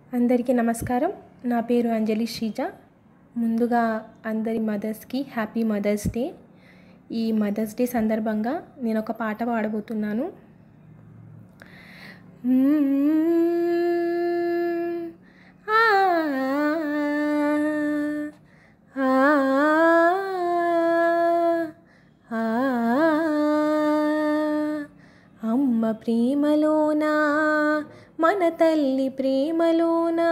అందరికీ నమస్కారం నా పేరు అంజలి శ్రీజ ముందుగా అందరి మదర్స్కి హ్యాపీ మదర్స్ డే ఈ మదర్స్ డే సందర్భంగా నేను ఒక పాట పాడబోతున్నాను ఆ, ఆ, ఆ, అమ్మ ప్రేమలోనా మన తల్లి ప్రేమలోనా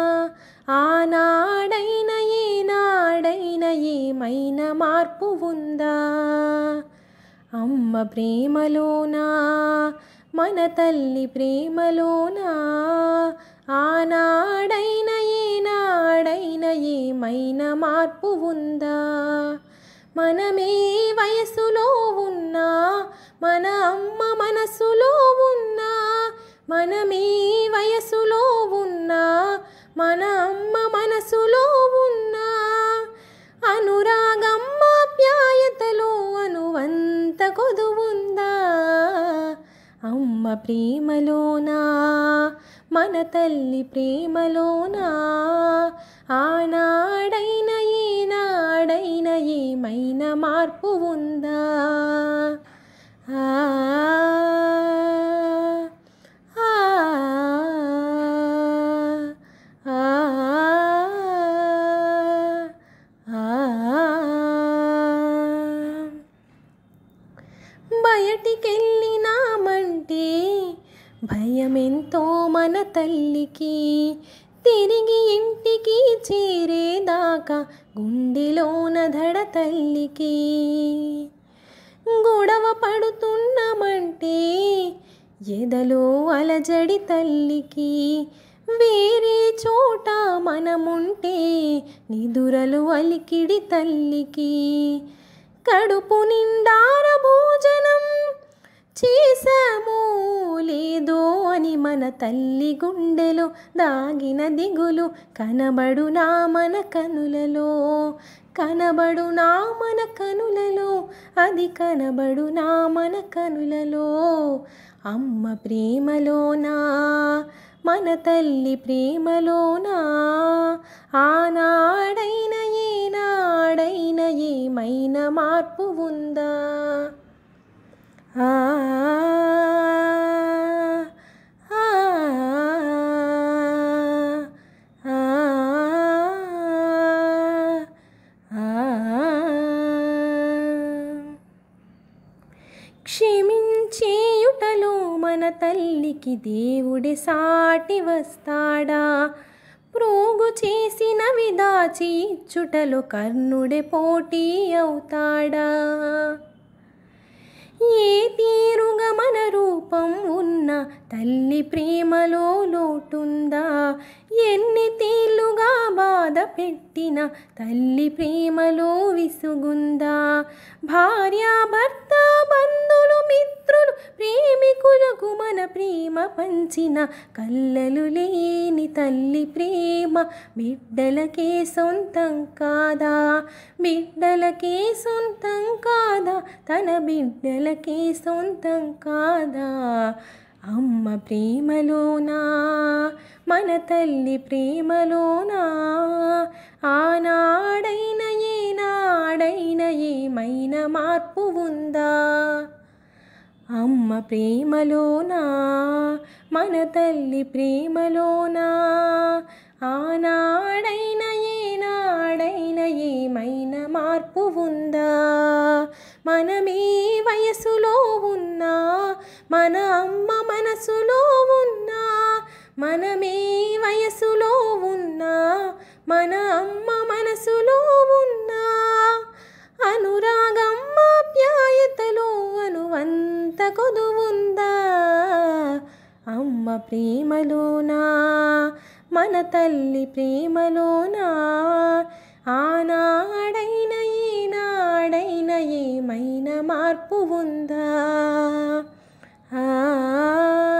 ఆనాడైన ఏనాడైన ఏమైనా మార్పు ఉందా అమ్మ ప్రేమలోనా మన తల్లి ప్రేమలోనా ఆనాడైన ఏనాడైన ఏమైనా మార్పు ఉందా మనమే వయసులో ఉన్నా మన అమ్మ మనసులో ఉన్నా మనమే వయసులో ఉన్నా మన అమ్మ మనసులో ఉన్నా అనురాగమ్మాప్యాయతలో అనువంత కొదువుందా అమ్మ ప్రేమలోనా మన తల్లి ప్రేమలోనా ఆనాడైన ఏనాడైన ఏమైనా మార్పు ఉందా ఆ, ఆ, ఆ, ఆ. బయటికెళ్ళినామంటే భయమెంతో మన తల్లికి తిరిగి ఇంటికి చేరేదాకా గుండెలోన దడ తల్లికి గొడవ పడుతున్నామంటే ఎదలో అలజడి తల్లికి వేరే చోట మనముంటే నిదురలు అలికిడి తల్లికి కడుపు నిండార భోజనం చేశాము లేదో అని మన తల్లి గుండెలో దాగిన దిగులు కనబడునా మన కనులలో కనబడునా మన కనులలో అది కనబడునా మన కనులలో అమ్మ ప్రేమలోనా మన తల్లి ప్రేమలోనా ఆనాడైన ఏనాడైన ఏమైనా మార్పు ఉందా ఆ, ఆ, ఆ, ఆ. క్షమించేయుటలో మన తల్లికి దేవుడే సాటి వస్తాడా ప్రోగు చేసిన విదాచి ఇచ్చుటలో కర్ణుడే పోటీ అవుతాడా ఏ తీరుగా మన రూపం ఉన్న తల్లి ప్రేమలో లోటుందా ఎన్ని తీర్లుగా బాధ పెట్టిన తల్లి ప్రేమలో విసుగుందా భార్య భర్త బంధులు మిత్రులు ప్రేమికులకు మన ప్రేమ పంచిన కల్లలు లేని తల్లి ప్రేమ బిడ్డలకే సొంతం కాదా బిడ్డలకే సొంతం కాదా తన బిడ్డలకే సొంతం కాదా అమ్మ ప్రేమలోనా మన తల్లి ప్రేమలోనా ఆనాడైన ఏనాడైన ఏమైనా మార్పు ఉందా అమ్మ ప్రేమలోనా మన తల్లి ప్రేమలోనా ఆనాడైన ఏనాడైన ఏమైనా మార్పు ఉందా మనమే వయసులో ఉన్నా మన అమ్మ మనసులో ఉన్నా మనమే వయసులో ఉన్నా మన అమ్మ మనసులో ఉన్నా అనురాగమ్మాప్యాయతలో అనువంత కొదువుందా అమ్మ ప్రేమలోనా మన తల్లి ప్రేమలోనా ఆనాడైన ఈనాడైన ఏమైనా మార్పు ఉందా ఆ